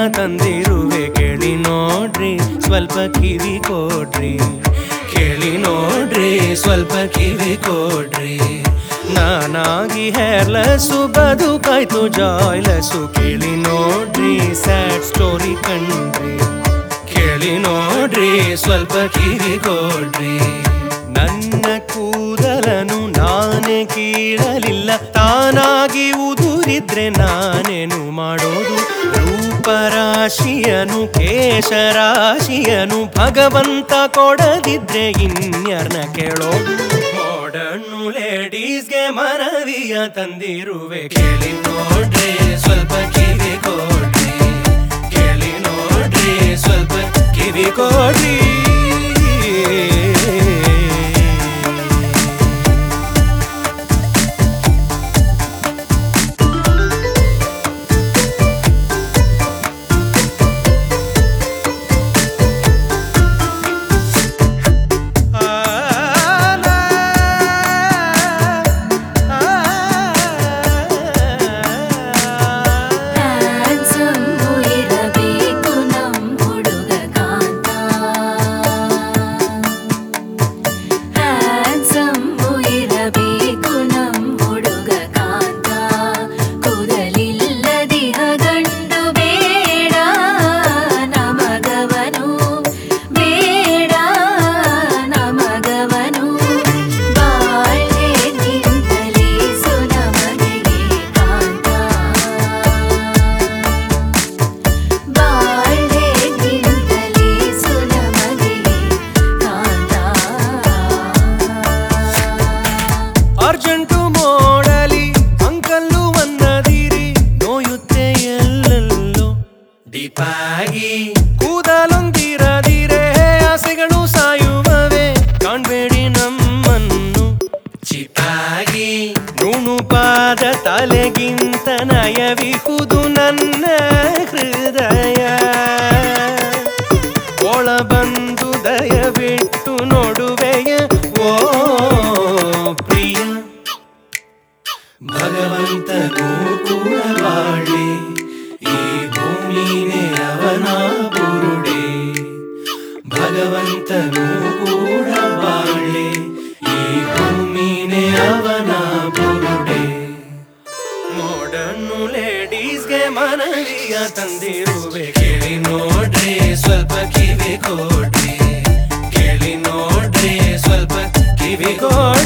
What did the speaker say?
ತಂದಿರುವೆ ಕೇಳಿ ನೋಡ್ರಿ ಸ್ವಲ್ಪ ಕಿವಿ ಕೊಡ್ರಿ ಕೇಳಿ ನೋಡ್ರಿ ಸ್ವಲ್ಪ ಕಿವಿ ಕೊಡ್ರಿ ನಾನಾಗಿ ಹೇರ್ಲೆಸ್ಸು ಬದುಕಾಯ್ತು ಜಾಯ್ಲೆಸ್ಸು ಕೇಳಿ ನೋಡ್ರಿ ಸ್ಯಾಡ್ ಸ್ಟೋರಿ ಕಣ್ರಿ ಕೇಳಿ ನೋಡ್ರಿ ಸ್ವಲ್ಪ ಕಿವಿ ಕೊಡ್ರಿ ನನ್ನ ಕೂದಲನು ನಾನೇ ಕೀಳಲಿಲ್ಲ ತಾನಾಗಿ ಉದುರಿದ್ರೆ ನಾನೇನು ಮಾಡೋದು ರೂಪರಾಶಿಯನು ಕೇಶರಾಶಿಯನು ಭಗವಂತ ಕೊಡದಿದ್ರೆ ಇನ್ಯಾರ್ನ ಕೇಳೋದು ಮಾಡರ್ನು ಲೇಡೀಸ್ಗೆ ಮನವಿಯ ತಂದಿರುವೆ ಕೇಳಿ ನೋಡ್ರಿ ಸ್ವಲ್ಪ ಕಿವಿ ಕೊಡ್ರಿ ಕೇಳಿ ನೋಡ್ರಿ ಸ್ವಲ್ಪ ಕಿವಿ ಕೊಡ್ರಿ ಹ್ಯಾಂಡ್ಸಮ್ಮು ಇರಬೇಕು ನಮ್ ಹುಡುಗ ಕಾಂತ ಹ್ಯಾಂಡ್ಸಮ್ಮು ಇರಬೇಕು ನಮ್ ಹುಡುಗ ಕಾಂತ ಕೂದಲಿಲ್ಲದಿಹ ಗಂಡು ಬೇಡ ನಮಗವನು ಬೇಡ ನಮಗವನು ಬಾಳ್ವೆ ನಿಂತಲೇ ಸುನಮಗೆ ಕಾಂತ ಬಾಳ್ವೆ ನಿಂತಲೇ ಸುನಮಗೆ ಕಾಂತ ಅರ್ಜೆಂಟು ಮೋಡಲಿ ಅಂಕಲ್ಲು ಅನ್ನದಿರಿ ನೋಯುತ್ತೆ ಎಲ್ಲೆಲ್ಲೋ ದೀಪಾಗಿ ಕೂದಲೊಂದಿರದಿರೆ ಆಸೆಗಳು ಸಾಯುವವೆ ಕಾಣ್ಬೇಡಿ ನಮ್ಮನ್ನು ಚಿಪಾಗಿ ನುಣುಪಾದ ತಲೆಗಿಂತ ನಯವಿಹುದು ನನ್ನ ಹೃದಯ ಒಳ ಬಂದು ದಯವಿಟ್ಟು ನೋಡುವೆಯ ಓ ಪ್ರಿಯ ಭಗವಂತನೂ ಕೂಡ ಬಾಳಿ ಈ ಭೂಮಿನೇ ಅವನ ಬುರುಡೆ ಭಗವಂತನೂ ಕೂಡ ಬಾಳಿ ಈ ಭೂಮಿನೇ ಅವನ ಬುರುಡೆ ಮಾಡರ್ನು ಲೇಡೀಸ್ಗೆ ಮನವಿಯ ತಂದಿರುವೆ ಕೇಳಿ ನೋಡ್ರಿ ಸ್ವಲ್ಪ ಕಿವಿ ಕೊಡ್ರಿ ಕೇಳಿ ನೋಡ್ರಿ ಸ್ವಲ್ಪ ಕಿವಿ ಕೊಡ್ರಿ